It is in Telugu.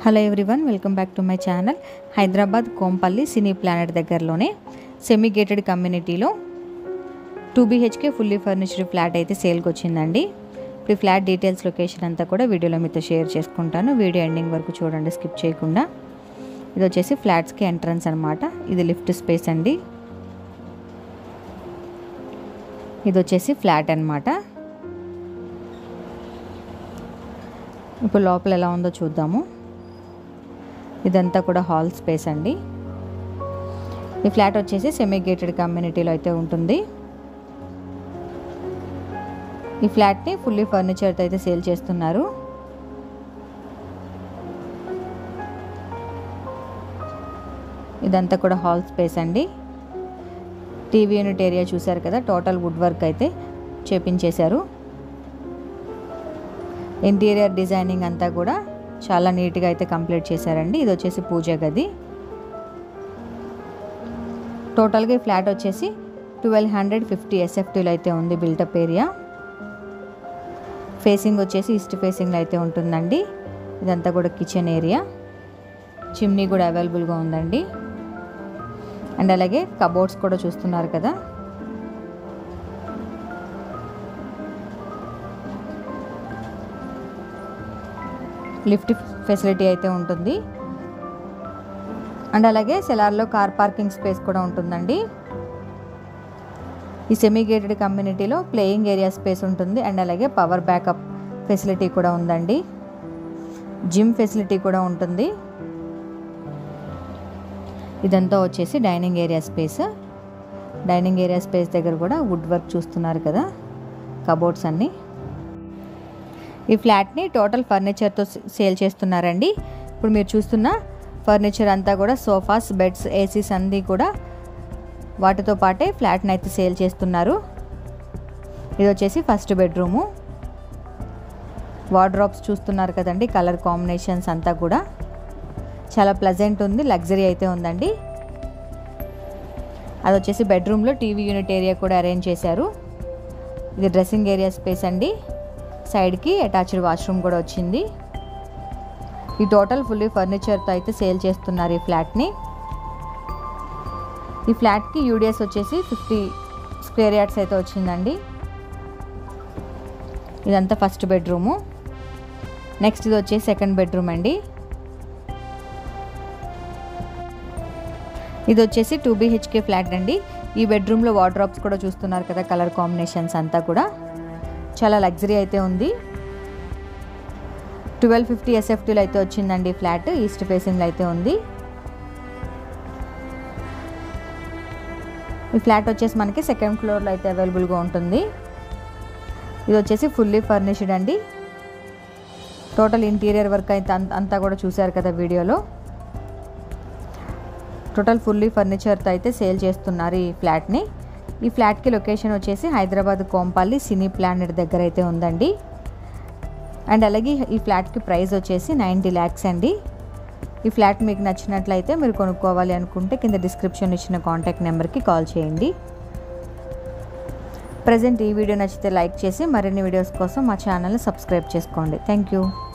hello everyone welcome back to my channel Hyderabad Kompally Cine Planet దగ్గరలోనే సెమీ గేటెడ్ కమ్యూనిటీలో two BHK fully furnished flat అయితే సేల్కి వచ్చిందండి ఇప్పుడు ఈ ఫ్లాట్ డీటెయిల్స్ లొకేషన్ అంతా కూడా వీడియోలో మీతో షేర్ చేసుకుంటాను వీడియో ఎండింగ్ వరకు చూడండి స్కిప్ చేయకుండా ఇది వచ్చేసి ఫ్లాట్స్కి ఎంట్రన్స్ అనమాట ఇది లిఫ్ట్ స్పేస్ అండి ఇది వచ్చేసి ఫ్లాట్ అనమాట ఇప్పుడు లోపల ఎలా ఉందో చూద్దాము ఇదంతా కూడా హాల్ స్పేస్ అండి ఈ ఫ్లాట్ వచ్చేసి సెమీ గేటెడ్ కమ్యూనిటీలో అయితే ఉంటుంది ఈ ఫ్లాట్ని ఫుల్లీ ఫర్నిచర్తో అయితే సేల్ చేస్తున్నారు ఇదంతా కూడా హాల్ స్పేస్ అండి టీవీ యూనిట్ ఏరియా చూశారు కదా టోటల్ వుడ్ వర్క్ అయితే చేపించేశారు ఇంటీరియర్ డిజైనింగ్ అంతా కూడా చాలా నీట్గా అయితే కంప్లీట్ చేశారండి ఇది వచ్చేసి పూజ గది టోటల్గా ఈ ఫ్లాట్ వచ్చేసి ట్వెల్వ్ హండ్రెడ్ ఫిఫ్టీ ఎస్ఎఫ్టీలో అయితే ఉంది బిల్టప్ ఏరియా ఫేసింగ్ వచ్చేసి ఈస్ట్ ఫేసింగ్లో అయితే ఉంటుందండి ఇదంతా కూడా కిచెన్ ఏరియా చిమ్నీ కూడా అవైలబుల్గా ఉందండి అండ్ అలాగే కబోర్డ్స్ కూడా చూస్తున్నారు కదా లిఫ్ట్ ఫెసిలిటీ అయితే ఉంటుంది అండ్ అలాగే సెలార్లో కార్ పార్కింగ్ స్పేస్ కూడా ఉంటుందండి ఈ సెమీ గేటెడ్ కమ్యూనిటీలో ప్లేయింగ్ ఏరియా స్పేస్ ఉంటుంది అండ్ అలాగే పవర్ బ్యాకప్ ఫెసిలిటీ కూడా ఉందండి జిమ్ ఫెసిలిటీ కూడా ఉంటుంది ఇదంతా వచ్చేసి dining area space dining area space దగ్గర కూడా వుడ్ వర్క్ చూస్తున్నారు కదా కబోర్డ్స్ అన్నీ ఈ ఫ్లాట్ని టోటల్ ఫర్నిచర్తో సేల్ చేస్తున్నారండి ఇప్పుడు మీరు చూస్తున్న ఫర్నిచర్ అంతా కూడా సోఫాస్ బెడ్స్ ఏసీస్ అన్నీ కూడా వాటితో పాటే ఫ్లాట్ని అయితే సేల్ చేస్తున్నారు ఇది వచ్చేసి ఫస్ట్ బెడ్రూము వార్డ్రాప్స్ చూస్తున్నారు కదండి కలర్ కాంబినేషన్స్ అంతా కూడా చాలా ప్లజెంట్ ఉంది లగ్జరీ అయితే ఉందండి అది వచ్చేసి బెడ్రూమ్లో టీవీ యూనిట్ ఏరియా కూడా అరేంజ్ చేశారు ఇది డ్రెస్సింగ్ ఏరియా స్పేస్ అండి సైడ్కి అటాచ్డ్ వాష్రూమ్ కూడా వచ్చింది ఈ టోటల్ ఫుల్లీ ఫర్నిచర్తో అయితే సేల్ చేస్తున్నారు ఈ ఫ్లాట్ని ఈ ఫ్లాట్కి యూడిఎస్ వచ్చేసి ఫిఫ్టీ స్క్వేర్ యార్డ్స్ అయితే వచ్చిందండి ఇదంతా ఫస్ట్ బెడ్రూము నెక్స్ట్ ఇది వచ్చేసి సెకండ్ బెడ్రూమ్ అండి ఇది వచ్చేసి టూ బీహెచ్కే ఫ్లాట్ అండి ఈ బెడ్రూమ్లో వార్డ్రాప్స్ కూడా చూస్తున్నారు కదా కలర్ కాంబినేషన్స్ అంతా కూడా చాలా లగ్జరీ అయితే ఉంది ట్వెల్వ్ ఫిఫ్టీ ఎస్ఎఫ్టీలో అయితే వచ్చిందండి ఫ్లాట్ ఈస్ట్ ఫేసింగ్లో అయితే ఉంది ఈ ఫ్లాట్ వచ్చేసి మనకి సెకండ్ ఫ్లోర్లో అయితే అవైలబుల్గా ఉంటుంది ఇది వచ్చేసి ఫుల్లీ ఫర్నిష్డ్ అండి టోటల్ ఇంటీరియర్ వర్క్ అయితే అంతా కూడా చూశారు కదా వీడియోలో టోటల్ ఫుల్లీ ఫర్నిచర్తో అయితే సేల్ చేస్తున్నారు ఈ ఫ్లాట్ని ఈ ఫ్లాట్కి లొకేషన్ వచ్చేసి హైదరాబాద్ కోంపల్లి సినీ ప్లానెట్ దగ్గర అయితే ఉందండి అండ్ అలాగే ఈ ఫ్లాట్కి ప్రైస్ వచ్చేసి నైంటీ ల్యాక్స్ అండి ఈ ఫ్లాట్ మీకు నచ్చినట్లయితే మీరు కొనుక్కోవాలి అనుకుంటే కింద డిస్క్రిప్షన్ ఇచ్చిన కాంటాక్ట్ నెంబర్కి కాల్ చేయండి ప్రజెంట్ ఈ వీడియో నచ్చితే లైక్ చేసి మరిన్ని వీడియోస్ కోసం మా ఛానల్ని సబ్స్క్రైబ్ చేసుకోండి థ్యాంక్ యూ